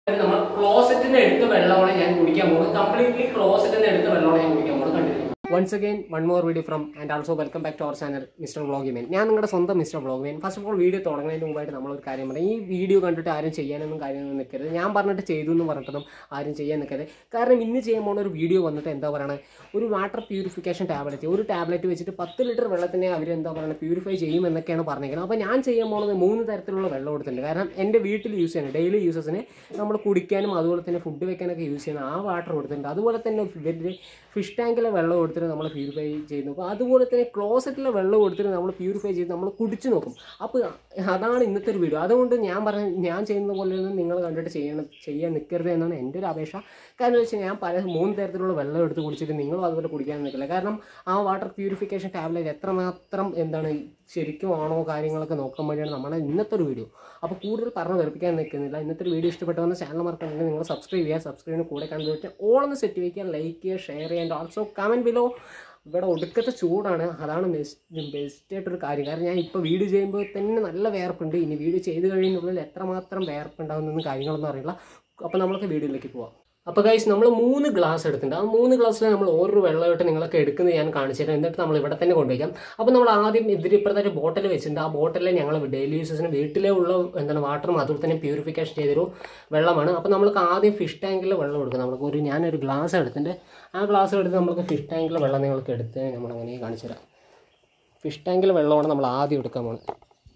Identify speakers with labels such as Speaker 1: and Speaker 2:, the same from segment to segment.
Speaker 1: നമ്മൾ ക്ലോസറ്റിന് എടുത്ത വെള്ളമാണ് ഞാൻ കുടിക്കാൻ പോകുന്നത് കംപ്ലീറ്റ്ലി ക്ലോസറ്റിന് എടുത്ത വെള്ളമാണ് ഞാൻ കുടിക്കാൻ പോകുന്നത് കണ്ടില്ലേ once again one more video from and also welcome back to our channel mister vlogger man ഞാൻ നിങ്ങളുടെ സ്വന്തം mister vlogger man first of all video തുടങ്ങുന്നതിന് മുമ്പായിട്ട് നമ്മളൊരു കാര്യം പറയാം ഈ വീഡിയോ കണ്ടിട്ട് ആരും ചെയ്യാനൊന്നും കാര്യമൊന്നും നിൽക്കരുത് ഞാൻ പറഞ്ഞിട്ട് ചെയ്തു എന്ന് പറഞ്ഞിട്ടൊന്നും ആരും ചെയ്യാൻ നിൽക്കരുത് കാരണം ഇന്ന് ചെയ്യാൻ പോകുന്ന ഒരു വീഡിയോ വന്നിട്ട് എന്താ പറയുക ഒരു വാട്ടർ പ്യൂരിഫിക്കേഷൻ ടാബ്ലറ്റ് ഒരു ടാബ്ലറ്റ് വെച്ചിട്ട് പത്ത് ലിറ്റർ വെള്ളത്തിനെ അവർ എന്താ പറയുക പ്യൂരിഫൈ ചെയ്യും എന്നൊക്കെയാണ് പറഞ്ഞിരിക്കുന്നത് അപ്പോൾ ഞാൻ ചെയ്യാൻ പോകുന്നത് മൂന്ന് തരത്തിലുള്ള വെള്ളം എടുത്തിട്ടുണ്ട് കാരണം എൻ്റെ വീട്ടിൽ യൂസ് ചെയ്യുന്നത് ഡെയിലി യൂസസിന് നമ്മൾ കുടിക്കാനും അതുപോലെ തന്നെ ഫുഡ് വെക്കാനൊക്കെ യൂസ് ചെയ്യുന്ന ആ വാട്ടർ കൊടുത്തിട്ടുണ്ട് അതുപോലെ തന്നെ വലിയ ഫിഷ് ടാങ്കിലെ വെള്ളം കൊടുത്തിട്ട് നമ്മൾ പ്യൂരിഫൈ ചെയ്ത് നോക്കും അതുപോലെ തന്നെ ക്ലോസറ്റിലെ വെള്ളം കൊടുത്തിട്ട് നമ്മൾ പ്യൂരിഫൈ ചെയ്ത് നമ്മൾ കുടിച്ച് നോക്കും അപ്പോൾ അതാണ് ഇന്നത്തെ ഒരു വീഡിയോ അതുകൊണ്ട് ഞാൻ പറഞ്ഞ ഞാൻ ചെയ്യുന്ന പോലെ ഒന്നും നിങ്ങൾ കണ്ടിട്ട് ചെയ്യണം ചെയ്യാൻ നിൽക്കരുത് എന്നാണ് എൻ്റെ ഒരു അപേക്ഷ കാരണം എന്ന് വെച്ചാൽ ഞാൻ പല മൂന്ന് തരത്തിലുള്ള വെള്ളം എടുത്ത് കുടിച്ചിട്ട് നിങ്ങളും അതുപോലെ കുടിക്കാൻ നിൽക്കില്ല കാരണം ആ വാട്ടർ പ്യൂരിഫിക്കേഷൻ ടാബ്ലറ്റ് എത്രമാത്രം എന്താണ് ശരിക്കും ആണോ കാര്യങ്ങളൊക്കെ നോക്കാൻ വേണ്ടിയാണ് നമ്മുടെ ഇന്നത്തെ ഒരു വീഡിയോ അപ്പോൾ കൂടുതൽ പറഞ്ഞ് വെറുപ്പിക്കാൻ നിൽക്കുന്നില്ല ഇന്നത്തെ ഒരു വീഡിയോ ഇഷ്ടപ്പെട്ടവന്ന് ചാനൽ മറക്കണമെങ്കിൽ നിങ്ങൾ സബ്സ്ക്രൈബ് ചെയ്യുക സബ്സ്ക്രൈബിന് കൂടെ കണ്ടു വെച്ചാൽ ഓളൊന്ന് സെറ്റ് വയ്ക്കുക ലൈക്ക് ചെയ്യുക ഷെയർ ചെയ്യുക ആൻഡ് ഓൾസോ കമൻറ്റ് ബിലോ ഇവിടെ ഒടുക്കത്തെ ചൂടാണ് അതാണ് ബെസ്റ്റ് ബെസ്റ്റ് ആയിട്ടൊരു കാര്യം കാരണം ഞാൻ ഇപ്പോൾ വീഡിയോ ചെയ്യുമ്പോൾ തന്നെ നല്ല വേർപ്പുണ്ട് ഇനി വീഡിയോ ചെയ്ത് കഴിയുന്നുള്ളിൽ എത്രമാത്രം വേർപ്പുണ്ടാകുന്നൊന്നും കാര്യങ്ങളൊന്നും അറിയില്ല അപ്പോൾ നമ്മൾക്ക് വീഡിയോയിലേക്ക് പോവാം അപ്പോൾ ഗൈസ് നമ്മൾ മൂന്ന് ഗ്ലാസ് എടുത്തിട്ടുണ്ട് ആ മൂന്ന് ഗ്ലാസ്സിൽ നമ്മൾ ഓരോ വെള്ളമായിട്ട് നിങ്ങളൊക്കെ എടുക്കുന്നത് ഞാൻ കാണിച്ചു തരാം എന്നിട്ട് നമ്മൾ ഇവിടെ തന്നെ കൊണ്ടുവയ്ക്കാം അപ്പോൾ നമ്മൾ ആദ്യം ഇതിൽ ഇപ്പുറത്തെ ബോട്ടിൽ വെച്ചിട്ടുണ്ട് ആ ബോട്ടിൽ ഞങ്ങൾ ഡെയിലി യൂസസിന് വീട്ടിലെ ഉള്ള എന്താണ് വാട്ടറും അതുപോലെ തന്നെ പ്യൂരിഫിക്കേഷൻ ചെയ്തൊരു വെള്ളമാണ് അപ്പോൾ നമ്മൾക്ക് ആദ്യം ഫിഷ് ടാങ്കിൽ വെള്ളം എടുക്കും നമുക്ക് ഒരു ഞാനൊരു ഗ്ലാസ് എടുത്തിട്ടുണ്ട് ആ ഗ്ലാസ് എടുത്ത് നമുക്ക് ഫിഷ് ടാങ്കിൽ വെള്ളം നിങ്ങൾക്ക് എടുത്ത് നമ്മൾ അങ്ങനെ കാണിച്ചു തരാം ഫിഷ് ടാങ്കിൽ വെള്ളമാണ് നമ്മൾ ആദ്യം എടുക്കാൻ പോകുന്നത്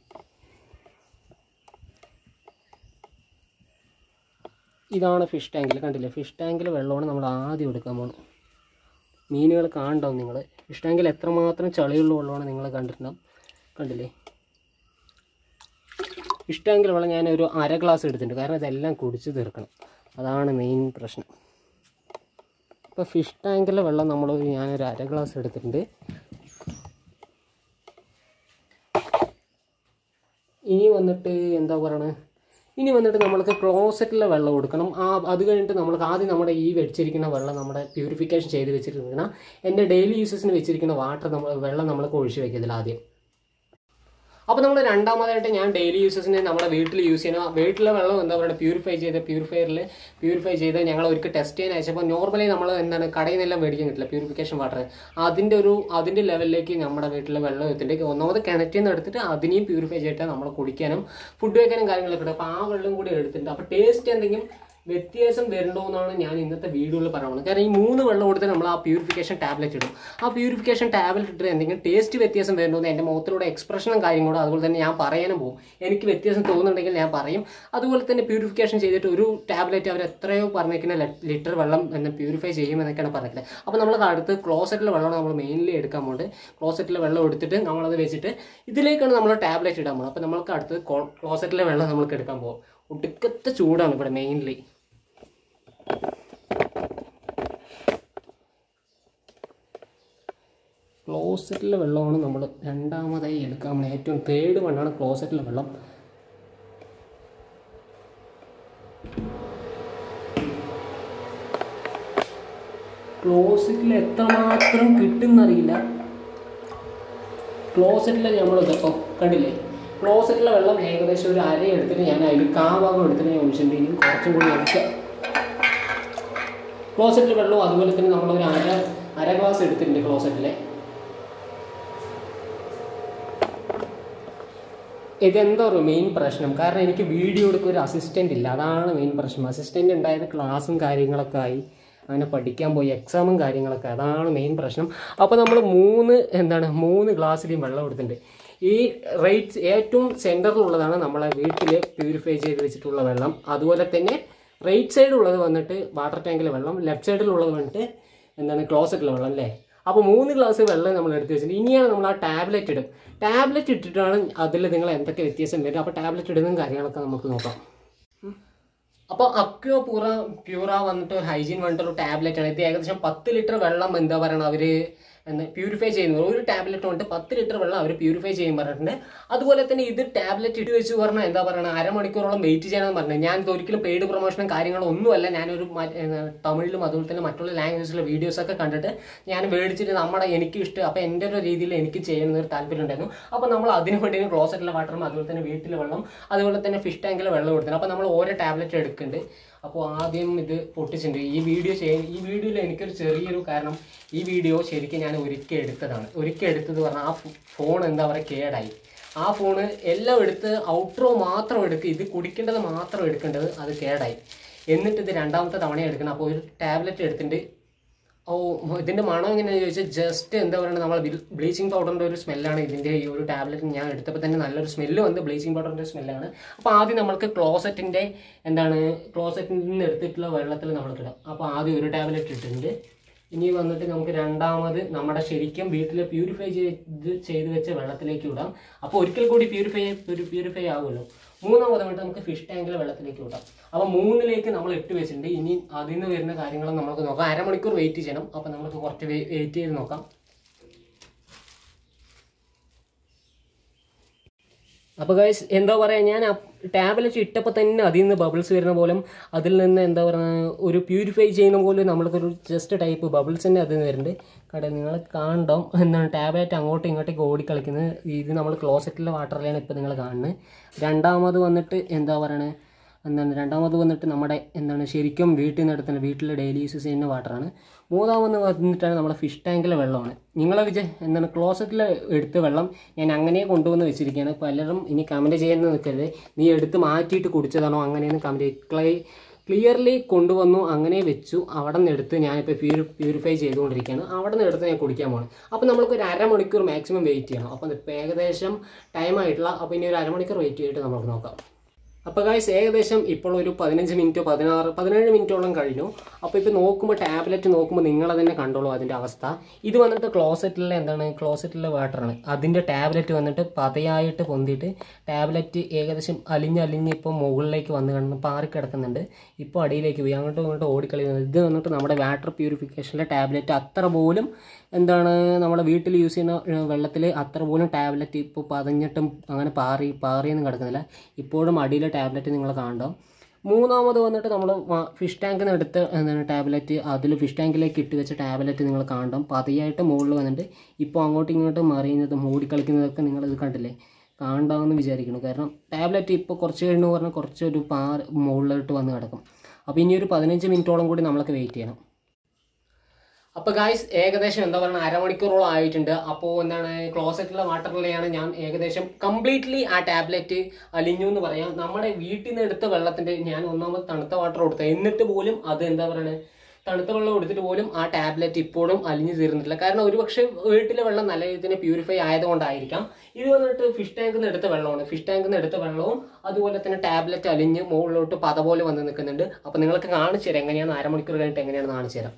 Speaker 1: ഇതാണ് ഫിഷ് ടാങ്കിൽ കണ്ടില്ലേ ഫിഷ് ടാങ്കിൽ വെള്ളമാണ് നമ്മൾ ആദ്യം എടുക്കാൻ പോകുന്നത് മീനുകൾ കാണണ്ടാവും നിങ്ങൾ ഫിഷ് ടാങ്കിൽ എത്രമാത്രം ചളിയുള്ള വെള്ളമാണ് നിങ്ങൾ കണ്ടിട്ടുണ്ടാവും കണ്ടില്ലേ ഫിഷ് ടാങ്കിൽ വെള്ളം ഞാൻ ഒരു അര ഗ്ലാസ് എടുത്തിട്ടുണ്ട് കാരണം ഇതെല്ലാം കുടിച്ച് തീർക്കണം അതാണ് മെയിൻ പ്രശ്നം ഇപ്പോൾ ഫിഷ് ടാങ്കിലെ വെള്ളം നമ്മൾ ഞാനൊരു അര ഗ്ലാസ് എടുത്തിട്ടുണ്ട് ഇനി വന്നിട്ട് എന്താ പറയണത് ഇനി വന്നിട്ട് നമ്മൾക്ക് ക്ലോസറ്റിലെ വെള്ളം കൊടുക്കണം ആ അത് കഴിഞ്ഞിട്ട് നമ്മൾക്ക് ആദ്യം നമ്മുടെ ഈ വെച്ചിരിക്കുന്ന വെള്ളം നമ്മുടെ പ്യൂരിഫിക്കേഷൻ ചെയ്ത് വെച്ചിരിക്കുന്ന എൻ്റെ ഡെയിലി യൂസസിന് വെച്ചിരിക്കുന്ന വാട്ടർ നമ്മൾ വെള്ളം നമ്മൾക്ക് ഒഴിച്ച് വെക്കത്തില്ല ആദ്യം അപ്പോൾ നമ്മൾ രണ്ടാമതായിട്ട് ഞാൻ ഡെയിലി യൂസസിന് നമ്മുടെ വീട്ടിൽ യൂസ് ചെയ്യുന്ന വീട്ടിലെ വെള്ളം എന്താ പറയുക പ്യൂരിഫൈ ചെയ്ത് പ്യൂരിഫയറിൽ പ്യൂരിഫൈ ചെയ്ത് ഞങ്ങൾ ഒരിക്കൽ ടെസ്റ്റ് ചെയ്യാൻ അയച്ചപ്പോൾ നോർമലി നമ്മൾ എന്താണ് കടയിൽ നിന്നെല്ലാം മേടിക്കാൻ കിട്ടില്ല പ്യൂരിഫിക്കേഷൻ വാട്ടർ അതിൻ്റെ ഒരു അതിൻ്റെ ലെവലിലേക്ക് നമ്മുടെ വീട്ടിലെ വെള്ളം എത്തിയിട്ട് ഒന്നാമത് കിണറ്റിൽ നിന്ന് എടുത്തിട്ട് അതിനെയും പ്യൂരിഫൈ ചെയ്തിട്ട് നമ്മൾ കുടിക്കാനും ഫുഡ് വയ്ക്കാനും കാര്യങ്ങളൊക്കെ ഉണ്ട് അപ്പോൾ ആ വെള്ളം കൂടി എടുത്തിട്ടുണ്ട് അപ്പോൾ ടേസ്റ്റ് എന്തെങ്കിലും വ്യത്യാസം വരണ്ടോ എന്നാണ് ഞാൻ ഇന്നത്തെ വീഡിയോയിൽ പറയുന്നത് കാരണം ഈ മൂന്ന് വെള്ളം കൊടുത്ത് നമ്മൾ ആ പ്യൂരിഫിക്കേഷൻ ടാബ്ലറ്റ് ഇടും ആ പ്യൂരിഫിക്കേഷൻ ടാബ്ലറ്റ് ഇട്ട് എന്തെങ്കിലും ടേസ്റ്റ് വ്യത്യാസം വരണ്ടോ എന്ന് എൻ്റെ മുഖത്തിലൂടെ എക്സ്പ്രഷനും കാര്യങ്ങളും അതുപോലെ തന്നെ ഞാൻ പറയാനും പോകും എനിക്ക് വ്യത്യാസം തോന്നുന്നുണ്ടെങ്കിൽ ഞാൻ പറയും അതുപോലെ തന്നെ പ്യൂരിഫിക്കേഷൻ ചെയ്തിട്ട് ഒരു ടാബ്ലറ്റ് അവർ എത്രയോ പറഞ്ഞിരിക്കുന്ന ലിറ്റർ വെള്ളം എന്ന് പ്യൂരിഫൈ ചെയ്യും എന്നൊക്കെയാണ് പറഞ്ഞിട്ടുള്ളത് അപ്പോൾ നമ്മൾ അടുത്ത് ക്ലോസറ്റിലെ വെള്ളമാണ് നമ്മൾ മെയിൻലി എടുക്കാൻ പോകുന്നത് ക്ലോസറ്റിലെ വെള്ളം എടുത്തിട്ട് നമ്മളത് വെച്ചിട്ട് ഇതിലേക്കാണ് നമ്മൾ ടാബ്ലറ്റ് ഇടാൻ പോകുന്നത് അപ്പോൾ നമ്മൾക്ക് അടുത്ത് ക്ലോസറ്റിലെ വെള്ളം നമ്മൾക്ക് എടുക്കാൻ പോകും ഒടുക്കത്തെ ചൂടാണ് ഇവിടെ മെയിൻലി ക്ലോസറ്റിലെ വെള്ളമാണ് നമ്മൾ രണ്ടാമതായി എടുക്കാൻ പോകുന്നത് ഏറ്റവും തേർഡ് വണ്ണാണ് ക്ലോസറ്റിലെ വെള്ളം ക്ലോസറ്റിൽ എത്രമാത്രം കിട്ടുന്നറിയില്ല ക്ലോസറ്റിൽ നമ്മൾ ഇപ്പോൾ കണ്ടില്ലേ ക്ലോസറ്റിലെ വെള്ളം ഏകദേശം ഒരു അര എടുത്തിട്ട് ഞാൻ അതിൽ കാഭാഗം എടുത്തിട്ട് ഞാൻ ഒഴിച്ചിട്ടുണ്ട് ഇനി കുറച്ചും കൂടി ഒഴിക്കുക ക്ലോസറ്റിൽ വെള്ളവും അതുപോലെ തന്നെ നമ്മളൊരു അര അര ഗ്ലാസ് എടുത്തിട്ടുണ്ട് ക്ലോസറ്റിലെ ഇതെന്തോ ഒരു മെയിൻ പ്രശ്നം കാരണം എനിക്ക് വീഡിയോ എടുക്കുക ഒരു അസിസ്റ്റൻ്റ് ഇല്ല അതാണ് മെയിൻ പ്രശ്നം അസിസ്റ്റൻ്റ് ഉണ്ടായത് ക്ലാസ്സും കാര്യങ്ങളൊക്കെ ആയി അങ്ങനെ പഠിക്കാൻ പോയി എക്സാമും കാര്യങ്ങളൊക്കെ അതാണ് മെയിൻ പ്രശ്നം അപ്പോൾ നമ്മൾ മൂന്ന് എന്താണ് മൂന്ന് ഗ്ലാസ്സിലെയും വെള്ളം എടുത്തിട്ടുണ്ട് ഈ റൈറ്റ് ഏറ്റവും സെൻറ്ററിലുള്ളതാണ് നമ്മളെ വീട്ടിൽ പ്യൂരിഫൈ ചെയ്ത് വെച്ചിട്ടുള്ള വെള്ളം അതുപോലെ തന്നെ റൈറ്റ് സൈഡിലുള്ളത് വന്നിട്ട് വാട്ടർ ടാങ്കിലെ വെള്ളം ലെഫ്റ്റ് സൈഡിലുള്ളത് വന്നിട്ട് എന്താണ് ക്ലോസറ്റിലെ വെള്ളം അല്ലേ അപ്പോൾ മൂന്ന് ഗ്ലാസ് വെള്ളം നമ്മൾ എടുത്ത് വെച്ചിട്ടുണ്ട് ഇനിയാണ് നമ്മൾ ആ ടാബ്ലറ്റ് ഇടും ടാബ്ലറ്റ് ഇട്ടിട്ടാണ് അതിൽ നിങ്ങൾ എന്തൊക്കെ വ്യത്യാസം വരും അപ്പോൾ ടാബ്ലറ്റ് ഇടുന്നതും കാര്യങ്ങളൊക്കെ നമുക്ക് നോക്കാം അപ്പോൾ അക്യോ പൂറ പ്യൂറ വന്നിട്ട് ഹൈജീൻ വന്നിട്ട് ഒരു ടാബ്ലറ്റ് ആണ് ഇത് ഏകദേശം പത്ത് ലിറ്റർ വെള്ളം എന്താ പറയണത് അവർ എന്താ പ്യൂരിഫൈ ചെയ്യുന്നത് ഒരു ടാബ്ലറ്റ് കൊണ്ട് പത്ത് ലിറ്റർ വെള്ളം അവർ പ്യൂരിഫൈ ചെയ്യും പറഞ്ഞിട്ടുണ്ട് അതുപോലെ തന്നെ ഇത് ടാബ്ലറ്റ് ഇട്ട് വെച്ച് പറഞ്ഞാൽ എന്താ പറയുക അരമണിക്കൂറോളം വെയിറ്റ് ചെയ്യണമെന്ന് പറഞ്ഞത് ഞാൻ ഇത് ഒരിക്കലും പെയ്ഡ് പ്രൊമോഷനും കാര്യങ്ങളും ഒന്നുമല്ല ഞാനൊരു മ- ഏർ തമിഴിലും അതുപോലെ തന്നെ മറ്റുള്ള ലാംഗ്വേജിലെ വീഡിയോസൊക്കെ കണ്ടിട്ട് ഞാൻ മേടിച്ചിട്ട് നമ്മുടെ എനിക്ക് ഇഷ്ടം അപ്പോൾ എൻ്റെ ഒരു രീതിയിൽ എനിക്ക് ചെയ്യുന്ന ഒരു താല്പര്യം ഉണ്ടായിരുന്നു അപ്പോൾ നമ്മൾ അതിന് വേണ്ടി ക്ലോസറ്റിലെ വാട്ടറും അതുപോലെ തന്നെ വീട്ടിലെ വെള്ളം അതുപോലെ തന്നെ ഫിഷ് ടാങ്കിലെ വെള്ളം കൊടുത്തിട്ടുണ്ട് അപ്പോൾ നമ്മൾ ഓരോ ടാബ്ലറ്റ് എടുക്കുന്നുണ്ട് അപ്പോൾ ആദ്യം ഇത് പൊട്ടിച്ചിട്ടുണ്ട് ഈ വീഡിയോ ചെയ്യാൻ ഈ വീഡിയോയിൽ എനിക്കൊരു ചെറിയൊരു കാരണം ഈ വീഡിയോ ശരിക്കും ഞാൻ ഒരിക്കൽ എടുത്തതാണ് ഒരിക്കൽ എടുത്തത് പറഞ്ഞാൽ ആ ഫോൺ എന്താ പറയുക കേടായി ആ ഫോണ് എല്ലാം എടുത്ത് ഔട്ട്രോ മാത്രം എടുക്കുക ഇത് കുടിക്കേണ്ടത് മാത്രം എടുക്കേണ്ടത് അത് കേടായി എന്നിട്ട് ഇത് രണ്ടാമത്തെ തവണ എടുക്കണം അപ്പോൾ ഒരു ടാബ്ലറ്റ് എടുത്തിട്ട് ഓ ഇതിൻ്റെ മണം എങ്ങനെയാണെന്ന് ചോദിച്ചാൽ ജസ്റ്റ് എന്താ പറയുക നമ്മൾ ബ്ലീച്ചിങ് പൗഡറിൻ്റെ ഒരു സ്മെല്ലാണ് ഇതിൻ്റെ ഈ ഒരു ടാബ്ലറ്റ് ഞാൻ എടുത്തപ്പോൾ തന്നെ നല്ലൊരു സ്മെല്ല് വന്ന് ബ്ലീച്ചിങ് പൗഡറിൻ്റെ സ്മെല്ലാണ് അപ്പോൾ ആദ്യം നമ്മൾക്ക് ക്ലോസറ്റിൻ്റെ എന്താണ് ക്ലോസറ്റിൽ നിന്ന് എടുത്തിട്ടുള്ള വെള്ളത്തിൽ നമ്മൾ ഇടാം അപ്പോൾ ആദ്യം ഒരു ടാബ്ലറ്റ് ഇട്ടിട്ടുണ്ട് ഇനി വന്നിട്ട് നമുക്ക് രണ്ടാമത് നമ്മുടെ ശരിക്കും വീട്ടിൽ പ്യൂരിഫൈ ചെയ്ത് ചെയ്ത് വെച്ച വെള്ളത്തിലേക്ക് ഇടാം അപ്പോൾ ഒരിക്കൽ കൂടി പ്യൂരിഫൈ പ്യൂരിഫൈ ആവുമല്ലോ മൂന്നാമത് വന്നിട്ട് നമുക്ക് ഫിഷ് ടാങ്കിൽ വെള്ളത്തിലേക്ക് വിടാം അപ്പോൾ മൂന്നിലേക്ക് നമ്മൾ ഇട്ട് വെച്ചിട്ടുണ്ട് ഇനി അതിൽ നിന്ന് വരുന്ന കാര്യങ്ങളും നമുക്ക് നോക്കാം അരമണിക്കൂർ വെയിറ്റ് ചെയ്യണം അപ്പോൾ നമുക്ക് കുറച്ച് വെയിറ്റ് ചെയ്ത് നോക്കാം അപ്പോൾ ഗൈസ് എന്താ പറയുക ഞാൻ ടാബ്ലറ്റ് ഇട്ടപ്പോൾ തന്നെ അതിൽ നിന്ന് ബബിൾസ് വരുന്ന പോലും അതിൽ നിന്ന് എന്താ പറയുക ഒരു പ്യൂരിഫൈ ചെയ്യുന്ന പോലെ നമ്മൾക്കൊരു ജസ്റ്റ് ടൈപ്പ് ബബിൾസ് തന്നെ അതിൽ നിന്ന് വരുന്നുണ്ട് കട നിങ്ങൾ കാണണം എന്താണ് ടാബ്ലറ്റ് അങ്ങോട്ടും ഇങ്ങോട്ടേക്ക് ഓടിക്കളിക്കുന്നത് ഇത് നമ്മൾ ക്ലോസറ്റിലെ വാട്ടറിലാണ് ഇപ്പോൾ നിങ്ങൾ കാണുന്നത് രണ്ടാമത് വന്നിട്ട് എന്താ പറയണത് എന്താണ് രണ്ടാമത് വന്നിട്ട് നമ്മുടെ എന്താണ് ശരിക്കും വീട്ടിൽ നിന്ന് എടുത്തുന്ന വീട്ടിൽ ഡെയിലി യൂസ് ചെയ്യുന്ന വാട്ടറാണ് മൂന്നാമത് വന്നിട്ടാണ് നമ്മുടെ ഫിഷ് ടാങ്കിലെ വെള്ളമാണ് നിങ്ങളെ വിജയ് എന്താണ് ക്ലോസറ്റിൽ എടുത്ത വെള്ളം ഞാൻ അങ്ങനെ കൊണ്ടുവന്ന് വെച്ചിരിക്കുകയാണ് പലരും ഇനി കമൻറ്റ് ചെയ്യാൻ നിൽക്കരുത് നീ എടുത്ത് മാറ്റിയിട്ട് കുടിച്ചതാണോ അങ്ങനെയെന്ന് കമൻറ്റ് ക്ലൈ ക്ലിയർലി കൊണ്ടുവന്നു അങ്ങനെ വെച്ചു അവിടെ നിന്ന് എടുത്ത് ഞാനിപ്പോൾ പ്യൂരി പ്യൂരിഫൈ ചെയ്തുകൊണ്ടിരിക്കുകയാണ് അവിടെ നിന്ന് എടുത്ത് ഞാൻ കുടിക്കാൻ പോകണം അപ്പോൾ നമ്മൾക്ക് ഒരു അരമണിക്കൂർ മാക്സിമം വെയിറ്റ് ചെയ്യണം അപ്പോൾ ഇപ്പോൾ ഏകദേശം ടൈം ആയിട്ടുള്ള അപ്പോൾ ഇനി ഒരു അരമണിക്കൂർ വെയിറ്റ് ചെയ്തിട്ട് നമുക്ക് നോക്കാം അപ്പോൾ ഗായ്സ് ഏകദേശം ഇപ്പോൾ ഒരു പതിനഞ്ച് മിനിറ്റോ പതിനാറ് പതിനേഴ് മിനിറ്റോളം കഴിഞ്ഞു അപ്പോൾ ഇപ്പോൾ നോക്കുമ്പോൾ ടാബ്ലറ്റ് നോക്കുമ്പോൾ നിങ്ങളെ തന്നെ കണ്ടോളൂ അതിൻ്റെ അവസ്ഥ ഇത് വന്നിട്ട് ക്ലോസറ്റിലെ എന്താണ് ക്ലോസറ്റിലെ വാട്ടറാണ് അതിൻ്റെ ടാബ്ലറ്റ് വന്നിട്ട് പതയായിട്ട് പൊന്തിയിട്ട് ടാബ്ലറ്റ് ഏകദേശം അലിഞ്ഞലിഞ്ഞ് ഇപ്പോൾ മുകളിലേക്ക് വന്ന് കണ്ട് പാറി കിടക്കുന്നുണ്ട് ഇപ്പോൾ അടിയിലേക്ക് പോയി അങ്ങോട്ടും ഇങ്ങോട്ടും ഓടിക്കളിക്കുന്നത് ഇത് വന്നിട്ട് നമ്മുടെ വാട്ടർ പ്യൂരിഫിക്കേഷനിലെ ടാബ്ലറ്റ് അത്ര പോലും എന്താണ് നമ്മുടെ വീട്ടിൽ യൂസ് ചെയ്യുന്ന വെള്ളത്തിൽ അത്ര പോലും ടാബ്ലറ്റ് ഇപ്പോൾ പതഞ്ഞിട്ടും അങ്ങനെ പാറി പാറിയൊന്നും കിടക്കുന്നില്ല ഇപ്പോഴും അടിയിലെ ടാബ്ലറ്റ് നിങ്ങൾ കാണണം മൂന്നാമത് വന്നിട്ട് നമ്മൾ ഫിഷ് ടാങ്കിൽ നിന്ന് എടുത്ത എന്താണ് ടാബ്ലറ്റ് അതിൽ ഫിഷ് ടാങ്കിലേക്ക് ഇട്ട് വെച്ച ടാബ്ലറ്റ് നിങ്ങൾ കാണണം പതിയായിട്ട് മുകളിൽ വന്നിട്ട് ഇപ്പോൾ അങ്ങോട്ടും ഇങ്ങോട്ടും മറിയുന്നതും ഓടിക്കളിക്കുന്നതൊക്കെ നിങ്ങളിത് കണ്ടില്ലേ കാണണ്ടാമെന്ന് വിചാരിക്കണം കാരണം ടാബ്ലറ്റ് ഇപ്പോൾ കുറച്ച് കഴിഞ്ഞ് പറഞ്ഞാൽ കുറച്ചൊരു പാ മുകളിലോട്ട് വന്ന് കിടക്കും അപ്പോൾ ഇനി ഒരു പതിനഞ്ച് മിനിറ്റോളം കൂടി നമ്മളൊക്കെ വെയിറ്റ് ചെയ്യണം അപ്പോൾ ഗായ്സ് ഏകദേശം എന്താ പറയുക അരമണിക്കൂറോളം ആയിട്ടുണ്ട് അപ്പോൾ എന്താണ് ക്ലോസറ്റിലെ വാട്ടറിലെയാണ് ഞാൻ ഏകദേശം കംപ്ലീറ്റ്ലി ആ ടാബ്ലറ്റ് അലിഞ്ഞു എന്ന് പറയാം നമ്മുടെ വീട്ടിൽ നിന്ന് എടുത്ത വെള്ളത്തിൻ്റെ ഞാൻ ഒന്നാമത് തണുത്ത വാട്ടർ കൊടുത്തത് എന്നിട്ട് പോലും അത് എന്താ പറയുക തണുത്ത വെള്ളം എടുത്തിട്ട് പോലും ആ ടാബ്ലറ്റ് ഇപ്പോഴും അലിഞ്ഞു തീർന്നിട്ടില്ല കാരണം ഒരുപക്ഷെ വീട്ടിലെ വെള്ളം നല്ല രീതിയിൽ പ്യൂരിഫൈ ആയതുകൊണ്ടായിരിക്കാം ഇത് വന്നിട്ട് ഫിഷ് ടാങ്കിൽ നിന്ന് എടുത്ത വെള്ളമാണ് ഫിഷ് ടാങ്കിൽ നിന്ന് എടുത്ത വെള്ളവും അതുപോലെ തന്നെ ടാബ്ലറ്റ് അലിഞ്ഞ് മുകളിലോട്ട് പത പോലെ വന്ന് നിൽക്കുന്നുണ്ട് അപ്പോൾ നിങ്ങൾക്ക് കാണിച്ചു തരാം എങ്ങനെയാണ് അരമണിക്കൂർ കഴിഞ്ഞിട്ട് എങ്ങനെയാണെന്ന് കാണിച്ചു തരാം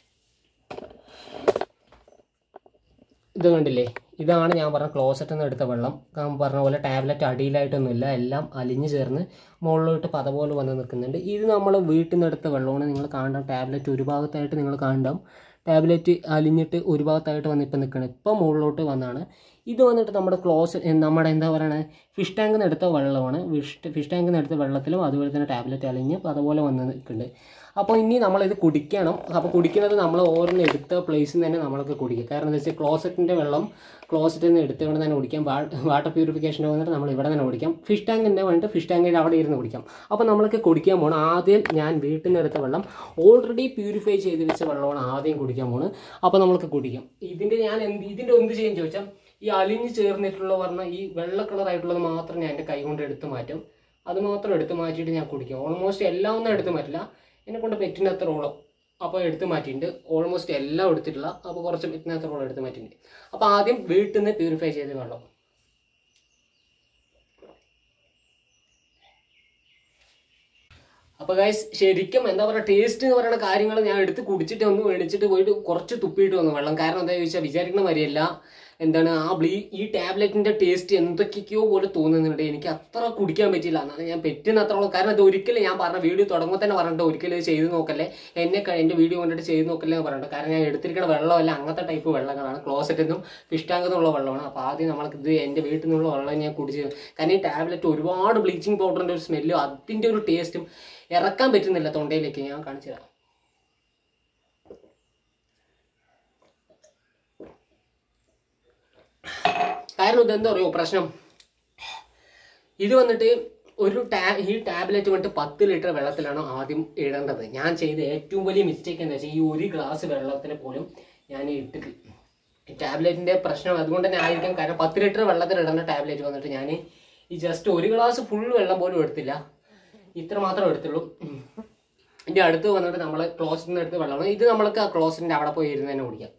Speaker 1: ഇത് കണ്ടില്ലേ ഇതാണ് ഞാൻ പറഞ്ഞ ക്ലോസറ്റിൽ നിന്ന് എടുത്ത വെള്ളം ഞാൻ പറഞ്ഞ പോലെ ടാബ്ലറ്റ് അടിയിലായിട്ടൊന്നുമില്ല എല്ലാം അലിഞ്ഞു ചേർന്ന് മുകളിലോട്ട് പത പോലെ വന്ന് നിൽക്കുന്നുണ്ട് ഇത് നമ്മൾ വീട്ടിൽ നിന്ന് എടുത്ത വെള്ളമാണ് നിങ്ങൾ കാണണം ടാബ്ലറ്റ് ഒരു ഭാഗത്തായിട്ട് നിങ്ങൾ കാണണം ടാബ്ലറ്റ് അലിഞ്ഞിട്ട് ഒരു ഭാഗത്തായിട്ട് വന്ന് ഇപ്പം നിൽക്കണം ഇപ്പം മുകളിലോട്ട് വന്നാണ് ഇത് വന്നിട്ട് നമ്മുടെ ക്ലോസ് നമ്മുടെ എന്താ പറയുക ഫിഷ് ടാങ്കിൽ നിന്ന് എടുത്ത വെള്ളമാണ് ഫിഷ് ഫിഷ് ടാങ്കിൽ നിന്ന് എടുത്ത വെള്ളത്തിലും അതുപോലെ തന്നെ ടാബ്ലറ്റ് അലിഞ്ഞ് അതുപോലെ വന്ന് നിൽക്കുന്നുണ്ട് അപ്പോൾ ഇനി നമ്മളിത് കുടിക്കണം അപ്പോൾ കുടിക്കുന്നത് നമ്മൾ ഓരോന്ന് എടുത്ത പ്ലേസിൽ നിന്ന് തന്നെ നമ്മളൊക്കെ കുടിക്കുക കാരണം എന്താ വെച്ചാൽ ക്ലോസറ്റിൻ്റെ വെള്ളം ക്ലോസറ്റിൽ നിന്ന് എടുത്തുകൊണ്ട് തന്നെ കുടിക്കാം വാട്ടർ പ്യൂരിഫിക്കേഷൻ വന്നിട്ട് നമ്മൾ ഇവിടെ തന്നെ കുടിക്കാം ഫിഷ് ടാങ്കിൻ്റെ വന്നിട്ട് ഫിഷ് ടാങ്കിൽ അവിടെ ഇരുന്ന് കുടിക്കാം അപ്പോൾ നമ്മളൊക്കെ കുടിക്കാൻ പോകണം ആദ്യം ഞാൻ വീട്ടിൽ നിന്ന് എടുത്ത വെള്ളം ഓൾറെഡി പ്യൂരിഫൈ ചെയ്ത് വെച്ച വെള്ളമാണ് ആദ്യം കുടിക്കാൻ പോകുന്നത് അപ്പോൾ നമുക്ക് കുടിക്കാം ഇതിൻ്റെ ഞാൻ എന്ത് ഇതിൻ്റെ എന്ത് ചെയ്യും ചോദിച്ചാൽ ഈ അലിഞ്ഞ് ചേർന്നിട്ടുള്ള പറഞ്ഞാൽ ഈ വെള്ള കളറായിട്ടുള്ളത് മാത്രം ഞാൻ എൻ്റെ കൈ കൊണ്ട് എടുത്ത് മാറ്റും അത് മാത്രം എടുത്ത് മാറ്റിയിട്ട് ഞാൻ കുടിക്കും ഓൾമോസ്റ്റ് എല്ലാം ഒന്നും എടുത്ത് മാറ്റില്ല എന്നെ കൊണ്ട് പറ്റുന്ന അത്രോളം അപ്പോൾ എടുത്ത് മാറ്റിയിട്ടുണ്ട് ഓൾമോസ്റ്റ് എല്ലാം എടുത്തിട്ടില്ല അപ്പോൾ കുറച്ച് പറ്റുന്ന അത്രോളം എടുത്ത് മാറ്റിയിട്ടുണ്ട് അപ്പോൾ ആദ്യം വീട്ടിൽ നിന്ന് പ്യൂരിഫൈ ചെയ്ത് വെള്ളം അപ്പോൾ ഗൈസ് ശരിക്കും എന്താ പറയുക ടേസ്റ്റ് എന്ന് പറയുന്ന കാര്യങ്ങൾ ഞാൻ എടുത്ത് കുടിച്ചിട്ട് ഒന്ന് മേടിച്ചിട്ട് പോയിട്ട് കുറച്ച് തുപ്പിയിട്ട് വന്നു വെള്ളം കാരണം എന്താ ചോദിച്ചാൽ വിചാരിക്കുന്ന മാതിരിയല്ല എന്താണ് ആ ബ്ലീ ഈ ടാബ്ലറ്റിന്റെ ടേസ്റ്റ് എന്തൊക്കെയൊക്കെയോ പോലെ തോന്നുന്നുണ്ട് എനിക്ക് അത്ര കുടിക്കാൻ പറ്റില്ല എന്നാണ് ഞാൻ പറ്റുന്ന അത്രോളം കാരണം അത് ഒരിക്കലും ഞാൻ പറഞ്ഞ വീഡിയോ തുടങ്ങുമ്പോൾ തന്നെ പറഞ്ഞിട്ട് ഒരിക്കലും ഇത് ചെയ്ത് നോക്കല്ലേ എന്നെ ക- എൻ്റെ വീഡിയോ കണ്ടിട്ട് ചെയ്ത് നോക്കല്ലേ എന്ന് പറഞ്ഞിട്ട് കാരണം ഞാൻ എടുത്തിരിക്കുന്ന വെള്ളമല്ല അങ്ങനത്തെ ടൈപ്പ് വെള്ളങ്ങളാണ് ക്ലോസറ്റിൽ നിന്നും ഫിഷ് ടാങ്കിൽ നിന്നുള്ള വെള്ളമാണ് അപ്പോൾ ആദ്യം നമ്മൾക്ക് ഇത് എൻ്റെ വീട്ടിൽ നിന്നുള്ള വെള്ളം ഞാൻ കുടിച്ച് കാരണം ഈ ടാബ്ലറ്റ് ഒരുപാട് ബ്ലീച്ചിങ് പൗഡറിൻ്റെ ഒരു സ്മെല്ലും അതിൻ്റെ ഒരു ടേസ്റ്റും ഇറക്കാൻ പറ്റുന്നില്ല തൊണ്ടയിലേക്ക് ഞാൻ കാണിച്ചു തരാം കാരണം ഇതെന്താ പറയുക പ്രശ്നം ഇത് വന്നിട്ട് ഒരു ടാ ഈ ടാബ്ലറ്റ് വന്നിട്ട് പത്ത് ലിറ്റർ വെള്ളത്തിലാണ് ആദ്യം ഇടേണ്ടത് ഞാൻ ചെയ്ത ഏറ്റവും വലിയ മിസ്റ്റേക്ക് എന്താ വെച്ചാൽ ഈ ഒരു ഗ്ലാസ് വെള്ളത്തിന് പോലും ഞാൻ ഇട്ടിട്ട് ഈ ടാബ്ലറ്റിന്റെ പ്രശ്നം അതുകൊണ്ട് തന്നെ ആയിരിക്കാം കാരണം പത്ത് ലിറ്റർ വെള്ളത്തിൽ ഇടുന്ന ടാബ്ലറ്റ് വന്നിട്ട് ഞാൻ ഈ ജസ്റ്റ് ഒരു ഗ്ലാസ് ഫുൾ വെള്ളം പോലും എടുത്തില്ല ഇത്ര മാത്രം എടുത്തുള്ളൂ ഉം. ഇതിന്റെ അടുത്ത് വന്നിട്ട് നമ്മൾ ക്ലോസിന്റെ അടുത്ത് വെള്ളമാണ് ഇത് നമ്മൾക്ക് ആ ക്ലോസിന്റെ അവിടെ പോയി ഇരുന്ന് തന്നെ കുടിക്കാം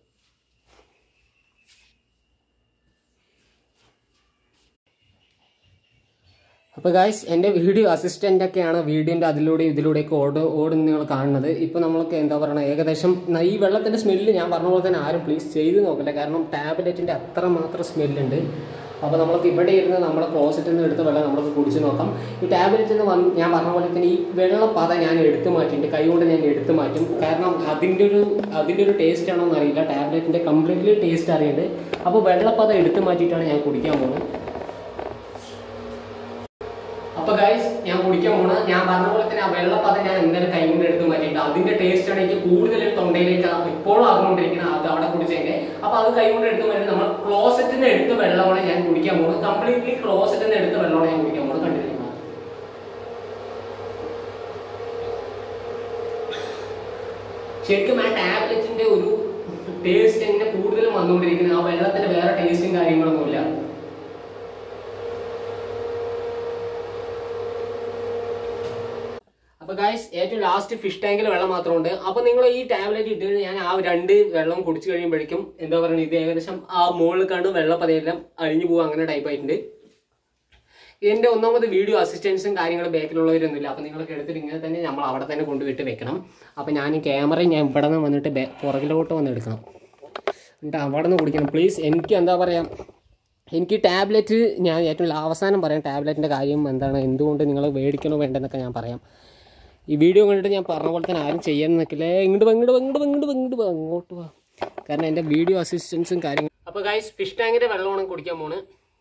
Speaker 1: അപ്പോൾ ഗായ്സ് എൻ്റെ വീഡിയോ അസിസ്റ്റൻ്റ് ഒക്കെയാണ് വീഡിയോൻ്റെ അതിലൂടെ ഇതിലൂടെയൊക്കെ ഓട് ഓടുന്ന നിങ്ങൾ കാണുന്നത് ഇപ്പോൾ നമ്മൾക്ക് എന്താ പറയുക ഏകദേശം ന- ഈ വെള്ളത്തിൻ്റെ സ്മെല്ല് ഞാൻ പറഞ്ഞ പോലെ തന്നെ ആരും പ്ലീസ് ചെയ്ത് നോക്കില്ല കാരണം ടാബ്ലറ്റിൻ്റെ അത്ര മാത്രം സ്മെല്ലുണ്ട് അപ്പോൾ നമ്മൾക്ക് ഇവിടെ ഇരുന്ന് നമ്മുടെ ക്ലോസറ്റിൽ നിന്ന് എടുത്ത വെള്ളം നമ്മൾക്ക് കുടിച്ച് നോക്കാം ഈ ടാബ്ലറ്റിൽ നിന്ന് വന്ന് ഞാൻ പറഞ്ഞ പോലെ തന്നെ ഈ വെള്ളപ്പത ഞാൻ എടുത്തു മാറ്റിയിട്ട് കൈ കൊണ്ട് ഞാൻ എടുത്തു മാറ്റും കാരണം അതിൻ്റെ ഒരു അതിൻ്റെ ഒരു ടേസ്റ്റ് ആണോ എന്ന് അറിയില്ല ടാബ്ലറ്റിൻ്റെ കംപ്ലീറ്റ്ലി ടേസ്റ്റ് അറിയുന്നുണ്ട് അപ്പോൾ വെള്ളപ്പത എടുത്തു മാറ്റിയിട്ടാണ് ഞാൻ കുടിക്കാൻ പോകുന്നത് അപ്പൊ ഗൈസ് ഞാൻ കുടിക്കാൻ പോണ ഞാൻ പറഞ്ഞ പോലെ തന്നെ ആ വെള്ളപ്പത ഞാൻ എന്തായാലും കൈ കൊണ്ട് എടുത്ത് മാറ്റിയിട്ട് അതിന്റെ ടേസ്റ്റ് ആണ് എനിക്ക് കൂടുതൽ തൊണ്ടയിലേക്ക് ഇപ്പോഴും ആകുകൊണ്ടിരിക്കുന്നത് അത് അവിടെ കുടിച്ചതിന്റെ അപ്പൊ അത് കൈ കൊണ്ട് എടുത്ത് മാറ്റി നമ്മൾ ക്ലോസറ്റിന്റെ എടുത്ത വെള്ളമാണ് ഞാൻ കുടിക്കാൻ പോകുന്നത് കംപ്ലീറ്റ്ലി ക്ലോസറ്റിന്റെ എടുത്ത വെള്ളമാണ് ഞാൻ കുടിക്കാൻ പോകുന്നത് കണ്ടിരിക്കുന്നത് ശരിക്കും ആ ടാബ്ലറ്റിന്റെ ഒരു ടേസ്റ്റ് എങ്ങനെ കൂടുതലും വന്നുകൊണ്ടിരിക്കുന്നത് ആ വെള്ളത്തിന് വേറെ ടേസ്റ്റും കാര്യങ്ങളൊന്നുമില്ല അപ്പൊ ഗായ്സ് ഏറ്റവും ലാസ്റ്റ് ഫിഷ് ടാങ്കിൽ വെള്ളം മാത്രമുണ്ട് അപ്പൊ നിങ്ങൾ ഈ ടാബ്ലറ്റ് ഇട്ട് ഞാൻ ആ രണ്ട് വെള്ളം കുടിച്ചു കഴിയുമ്പോഴേക്കും എന്താ പറയുക ഇത് ഏകദേശം ആ മുകളിൽ കണ്ട് വെള്ളം പതയെല്ലാം അഴിഞ്ഞു പോകും അങ്ങനെ ടൈപ്പ് ആയിട്ടുണ്ട് എന്റെ ഒന്നാമത് വീഡിയോ അസിസ്റ്റൻസും കാര്യങ്ങളും ബാക്കിലുള്ളവരൊന്നുമില്ല അപ്പൊ നിങ്ങളൊക്കെ എടുത്തിട്ട് ഇങ്ങനെ തന്നെ നമ്മൾ അവിടെ തന്നെ കൊണ്ടുവിട്ട് വെക്കണം അപ്പൊ ഞാൻ ഈ ക്യാമറ ഞാൻ ഇവിടെ നിന്ന് വന്നിട്ട് ബേ- പുറകിലോട്ട് വന്ന് എടുക്കണം എന്നിട്ട് അവിടെ നിന്ന് കുടിക്കണം പ്ലീസ് എനിക്ക് എന്താ പറയാ എനിക്ക് ടാബ്ലറ്റ് ഞാൻ ഏറ്റവും ലാ- അവസാനം പറയാം ടാബ്ലറ്റിൻ്റെ കാര്യം എന്താണ് എന്തുകൊണ്ട് നിങ്ങൾ മേടിക്കണോ വേണ്ടെന്നൊക്കെ ഞാൻ പറയാം ഈ വീഡിയോ കണ്ടിട്ട് ഞാൻ പറഞ്ഞ പോലെ തന്നെ ആരും ചെയ്യാൻ നിൽക്കില്ല ഇങ്ങോട്ട് വാ, ഇങ്ങോട്ട് വാ, ഇങ്ങോട്ട് വാ, ഇങ്ങോട്ട് വാ, ഇങ്ങോട്ട് വാ, അങ്ങോട്ട് വാ കാരണം എൻ്റെ വീഡിയോ അസിസ്റ്റൻസും കാര്യങ്ങളും അപ്പോൾ ഗൈസ് ഫിഷ് ടാങ്കിൻ്റെ വെള്ളമാണ് കുടിക്കാൻ പോണ്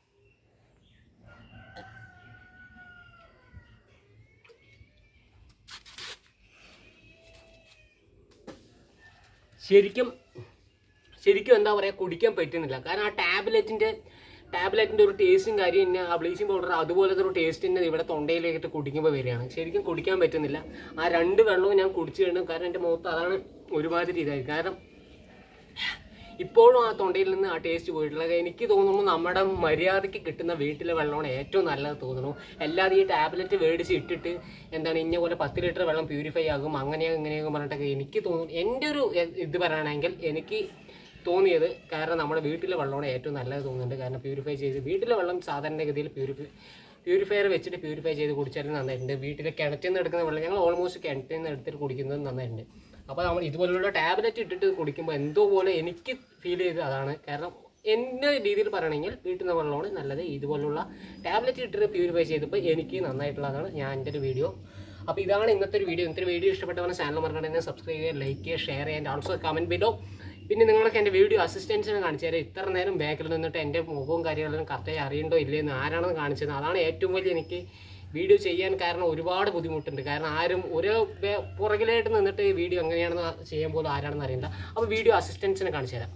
Speaker 1: ശരിക്കും ശരിക്കും എന്താ പറയുക കുടിക്കാൻ പറ്റുന്നില്ല കാരണം ആ ടാബ്ലറ്റിൻ്റെ ടാബ്ലറ്റിൻ്റെ ഒരു ടേസ്റ്റും കാര്യം തന്നെ ആ ബ്ലീച്ചിങ് പൗഡർ അതുപോലത്തെ ഒരു ടേസ്റ്റ് തന്നെ ഇവിടെ തൊണ്ടയിലേക്കിട്ട് കുടിക്കുമ്പോൾ വരികയാണ് ശരിക്കും കുടിക്കാൻ പറ്റുന്നില്ല ആ രണ്ട് വെള്ളവും ഞാൻ കുടിച്ചു കഴിഞ്ഞു കാരണം എൻ്റെ മുഖത്ത് അതാണ് ഒരുമാതിരി ഇതായി കാരണം ഇപ്പോഴും ആ തൊണ്ടയിൽ നിന്ന് ആ ടേസ്റ്റ് പോയിട്ടില്ല എനിക്ക് തോന്നുന്നു നമ്മുടെ മര്യാദയ്ക്ക് കിട്ടുന്ന വീട്ടിലെ വെള്ളമാണ് ഏറ്റവും നല്ലത് തോന്നുന്നു അല്ലാതെ ഈ ടാബ്ലറ്റ് മേടിച്ച് ഇട്ടിട്ട് എന്താണ് ഇന്ന പോലെ പത്ത് ലിറ്റർ വെള്ളം പ്യൂരിഫൈ ആകും അങ്ങനെയാകും ഇങ്ങനെയാകും പറഞ്ഞിട്ടൊക്കെ എനിക്ക് തോന്നുന്നു എൻ്റെ ഒരു എ- ഇത് പറയുകയാണെങ്കിൽ എനിക്ക് തോന്നിയത് കാരണം നമ്മുടെ വീട്ടിലെ വെള്ളമാണ് ഏറ്റവും നല്ലത് തോന്നുന്നുണ്ട് കാരണം പ്യൂരിഫൈ ചെയ്ത് വീട്ടിലെ വെള്ളം സാധാരണഗതിയിൽ പ്യൂരിഫൈ പ്യൂരിഫയർ വെച്ചിട്ട് പ്യൂരിഫൈ ചെയ്ത് കുടിച്ചാലും നന്നായിട്ടുണ്ട് വീട്ടിൽ കിണറ്റിൽ നിന്ന് എടുക്കുന്ന വെള്ളം ഞങ്ങൾ ഓൾമോസ്റ്റ് കിണറ്റിൽ നിന്ന് എടുത്തിട്ട് കുടിക്കുന്നത് നന്നായിട്ടുണ്ട് അപ്പോൾ നമ്മൾ ഇതുപോലുള്ള ടാബ്ലറ്റ് ഇട്ടിട്ട് കുടിക്കുമ്പോൾ എന്തോ പോലെ എനിക്ക് ഫീൽ ചെയ്തത് അതാണ് കാരണം എൻ്റെ രീതിയിൽ പറയണമെങ്കിൽ വീട്ടിൽ നിന്ന് വെള്ളമാണ് നല്ലത് ഇതുപോലുള്ള ടാബ്ലറ്റ് ഇട്ടിട്ട് പ്യൂരിഫൈ ചെയ്തപ്പോൾ എനിക്ക് നന്നായിട്ടുള്ളതാണ് ഞാൻ എൻ്റെ ഒരു വീഡിയോ അപ്പോൾ ഇതാണ് ഇന്നത്തെ ഒരു വീഡിയോ ഇന്നത്തെ വീഡിയോ ഇഷ്ടപ്പെട്ടവനെ ചാനൽ മറക്കണമെങ്കിൽ സബ്സ്ക്രൈബ് ചെയ്യുക ലൈക്ക് ചെയ്യുക ഷെയർ ചെയ്യുക ആൻഡ് ഓൾസോ കമൻറ്റ് ബിലോ പിന്നെ നിങ്ങൾക്ക് എൻ്റെ വീഡിയോ അസിസ്റ്റൻസിനെ കാണിച്ചു തരാം ഇത്ര നേരം ബാക്കിൽ നിന്നിട്ട് എൻ്റെ മുഖവും കാര്യങ്ങളും കറക്റ്റായി അറിയണ്ടോ ഇല്ലയെന്ന് ആരാണെന്ന് കാണിച്ചത് അതാണ് ഏറ്റവും വലിയ എനിക്ക് വീഡിയോ ചെയ്യാൻ കാരണം ഒരുപാട് ബുദ്ധിമുട്ടുണ്ട് കാരണം ആരും ഒരു ബേ- പുറകിലായിട്ട് നിന്നിട്ട് ഈ വീഡിയോ എങ്ങനെയാണെന്ന് ചെയ്യാൻ പോലും ആരാണെന്ന് അറിയില്ല അപ്പോൾ വീഡിയോ അസിസ്റ്റൻസിനെ കാണിച്ചു തരാം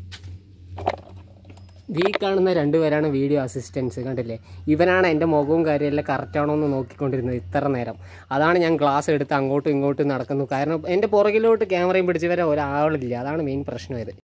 Speaker 1: ഈ കാണുന്ന രണ്ടുപേരാണ് വീഡിയോ അസിസ്റ്റൻസ് കണ്ടില്ലേ ഇവനാണ് എൻ്റെ മുഖവും കാര്യമെല്ലാം കറക്റ്റാണോ എന്ന് നോക്കിക്കൊണ്ടിരുന്നത് ഇത്ര നേരം അതാണ് ഞാൻ ഗ്ലാസ് എടുത്ത് അങ്ങോട്ടും ഇങ്ങോട്ടും നടക്കുന്നു കാരണം എൻ്റെ പുറകിലോട്ട് ക്യാമറയും പിടിച്ച് വരെ ഒരാളില്ല അതാണ് മെയിൻ പ്രശ്നം ഇത്